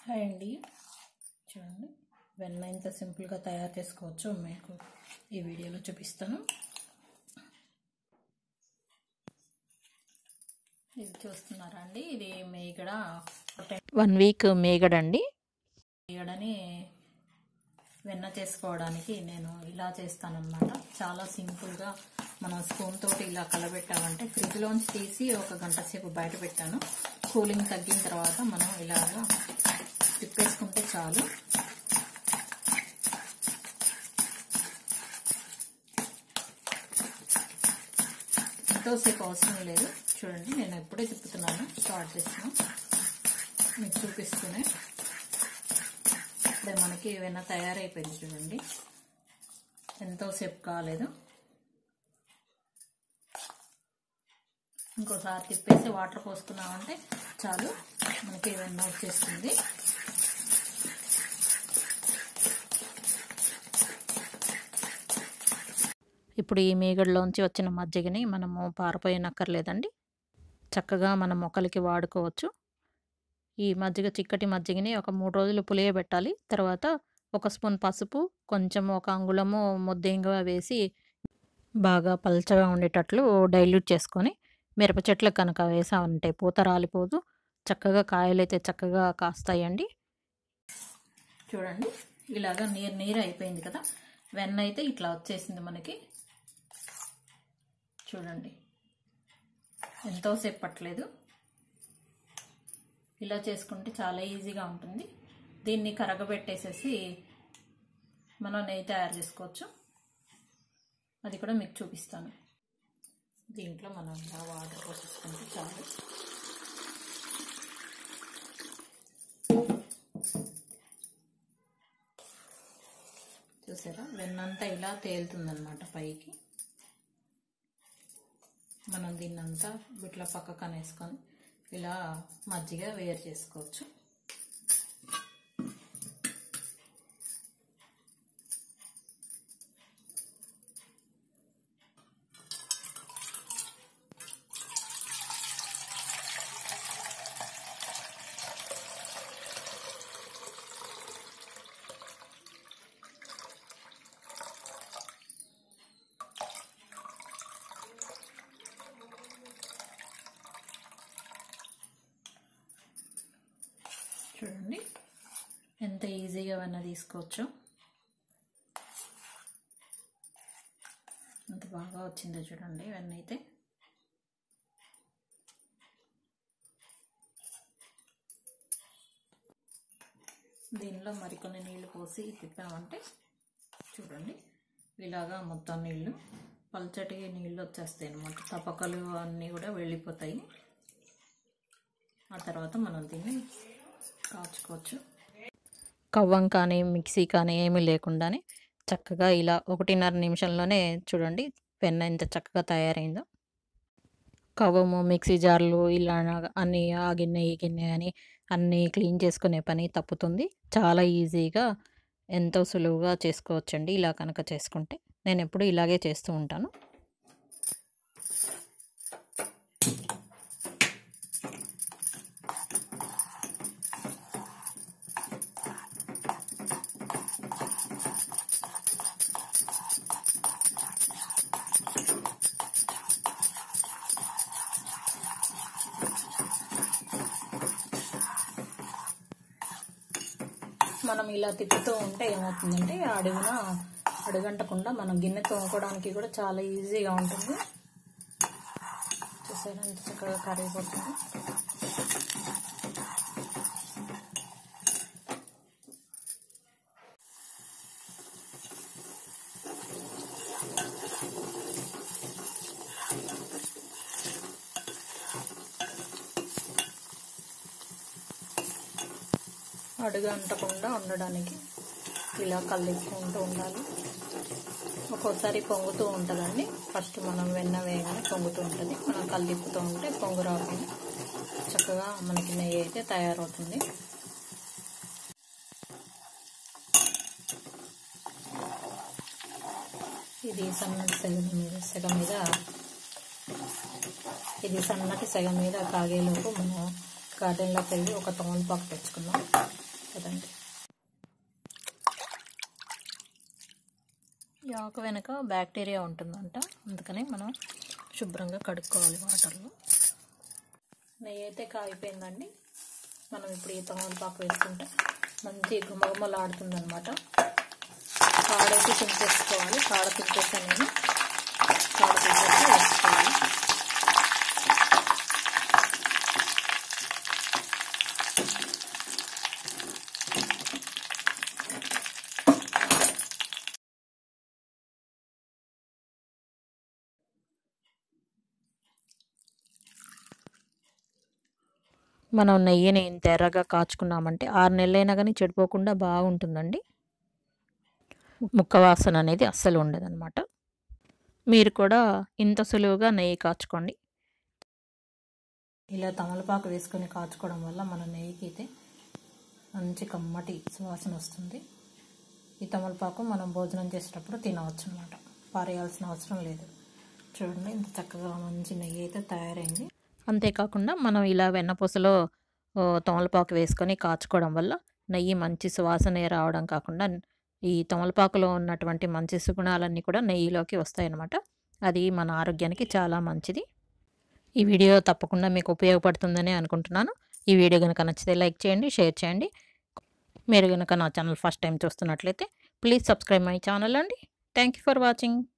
hi అండి చూడండి వెన్న ఇంత సింపుల్గా తయారు చేసుకోవచ్చు మీకు ఈ వీడియోలో చూపిస్తాను ఇది చూస్తున్నారా అండి ఇది మేగడ వన్ వీక్ మేగడండి మేగడని వెన్న చేసుకోవడానికి నేను ఇలా చేస్తానన్నమాట చాలా సింపుల్గా మనం స్పూన్ తోటి ఇలా కలబెట్టామంటే ఫ్రిడ్జ్లోంచి తీసి ఒక గంట సేపు బయట పెట్టాను కూలింగ్ తగ్గిన తర్వాత మనం ఇలాగా తిప్పేసుకుంటే చాలు ఎంతోసేపు అవసరం లేదు చూడండి నేను ఎప్పుడే తిప్పుతున్నాను స్టార్ట్ చేస్తున్నాను మీకు చూపిస్తూనే ఇప్పుడే మనకి ఏమైనా తయారైపోయింది చూడండి ఎంతోసేపు కాలేదు ఇంకోసారి తిప్పేసి వాటర్ పోసుకున్నామంటే చాలు మనకి ఏమైనా వచ్చేస్తుంది ఇప్పుడు ఈ మేగడలోంచి వచ్చిన మజ్జిగని మనము పారపోయనక్కర్లేదండి చక్కగా మన మొక్కలకి వాడుకోవచ్చు ఈ మజ్జిగ చిక్కటి మజ్జిగని ఒక మూడు రోజులు పులియబెట్టాలి తర్వాత ఒక స్పూన్ పసుపు కొంచెం ఒక అంగుళము ముద్దేంగా వేసి బాగా పల్చగా ఉండేటట్లు డైల్యూట్ చేసుకొని మిరప చెట్లకు కనుక వేసామంటే పూత రాలిపోదు చక్కగా కాయలు అయితే చక్కగా కాస్తాయండి చూడండి ఇలాగా నీరు నీరు అయిపోయింది కదా వెన్న అయితే ఇట్లా వచ్చేసింది మనకి చూడండి ఎంతోసేపు పట్టలేదు ఇలా చేసుకుంటే చాలా ఈజీగా ఉంటుంది దీన్ని కరగబెట్టేసేసి మనం నెయ్యి తయారు చేసుకోవచ్చు అది కూడా మీకు చూపిస్తాను దీంట్లో మనం ఇలా వాటర్ పోసేసుకుంటే చాలు చూసారా వెన్నంతా ఇలా తేలుతుందన్నమాట పైకి మనం దీన్నంతా ఇట్లా పక్కకు అనేసుకొని ఇలా మజ్జిగ వేరు చేసుకోవచ్చు చూడండి ఎంత ఈజీగా వెన్న తీసుకోవచ్చు ఎంత బాగా వచ్చిందో చూడండి వెన్న అయితే దీనిలో మరికొన్ని నీళ్లు పోసి తిప్పామంటే చూడండి ఇలాగా మొత్తం నీళ్ళు పల్చటి నీళ్ళు వచ్చేస్తాయి అన్నమాట తపకలు అన్నీ కూడా వెళ్ళిపోతాయి ఆ తర్వాత మనం దీన్ని కాచుకోవచ్చు కవ్వం కానీ మిక్సీ కానీ ఏమీ లేకుండానే చక్కగా ఇలా ఒకటిన్నర నిమిషంలోనే చూడండి పెన్న ఎంత చక్కగా తయారైందో కవ్వము మిక్సీ జార్లు ఇలా అన్ని ఆ గిన్నె ఈ గిన్నె అని అన్నీ క్లీన్ చేసుకునే పని తప్పుతుంది చాలా ఈజీగా ఎంతో సులువుగా చేసుకోవచ్చండి ఇలా కనుక చేసుకుంటే నేను ఎప్పుడు ఇలాగే చేస్తూ ఉంటాను మనం ఇలా తిప్పుతూ ఉంటే ఏమవుతుందంటే అడుగున అడుగంటకుండా మనం గిన్నె తోముకోవడానికి కూడా చాలా ఈజీగా ఉంటుంది చూసారా ఎంత చక్కగా కరిగిపోతుంది అడుగు అంటకుండా ఉండడానికి ఇలా కల్లించుకుంటూ ఉండాలి ఒక్కోసారి పొంగుతూ ఉంటుందండి ఫస్ట్ మనం వెన్న వేయగానే పొంగుతూ ఉంటుంది మనం కల్లిప్పుతూ ఉంటే పొంగు రాకుండా చక్కగా మనకి నెయ్యి అయితే తయారవుతుంది ఇది సన్నటి సెగ మీద సెగ మీద ఇది సన్నటి సెగ మీద కాగేలోపు మనం గార్డెన్లోకి వెళ్ళి ఒక తమలపాకు తెచ్చుకున్నాం కదండి ఈ ఆకు వెనక బ్యాక్టీరియా ఉంటుందంట అందుకని మనం శుభ్రంగా కడుక్కోవాలి వాటర్లో నెయ్యి అయితే కాగిపోయిందండి మనం ఇప్పుడు ఈ తమలపాకు వేసుకుంటే మంచి గుమగుమలాడుతుంది అనమాట కాడైతే తింపేసుకోవాలి కాడ తింపేసాను నేను కాడ తింపేసి వేసుకోవాలి మనం నెయ్యిని ఇంత ఎర్రగా కాచుకున్నామంటే ఆరు నెలలైనా కానీ చెడిపోకుండా బాగుంటుందండి ముక్క వాసన అనేది అస్సలు ఉండదన్నమాట మీరు కూడా ఇంత సులువుగా నెయ్యి కాచుకోండి ఇలా తమలపాకు వేసుకొని కాచుకోవడం వల్ల మన నెయ్యికి అయితే మంచి కమ్మటి సువాసన వస్తుంది ఈ తమలపాకు మనం భోజనం చేసేటప్పుడు తినవచ్చు అనమాట పారేయాల్సిన అవసరం లేదు చూడండి ఇంత చక్కగా మంచి నెయ్యి అయితే తయారైంది అంతేకాకుండా మనం ఇలా వెన్నపూసలో ఓ, తమలపాకు వేసుకొని కాచుకోవడం వల్ల నెయ్యి మంచి సువాసన రావడం కాకుండా ఈ తమలపాకులో ఉన్నటువంటి మంచి సుగుణాలన్నీ కూడా నెయ్యిలోకి వస్తాయన్నమాట అది మన ఆరోగ్యానికి చాలా మంచిది ఈ వీడియో తప్పకుండా మీకు ఉపయోగపడుతుందని అనుకుంటున్నాను ఈ వీడియో కనుక నచ్చితే లైక్ చేయండి షేర్ చేయండి మీరు కనుక నా ఛానల్ ఫస్ట్ టైం చూస్తున్నట్లయితే ప్లీజ్ సబ్స్క్రైబ్ మై ఛానల్ అండి థ్యాంక్ యూ ఫర్ వాచింగ్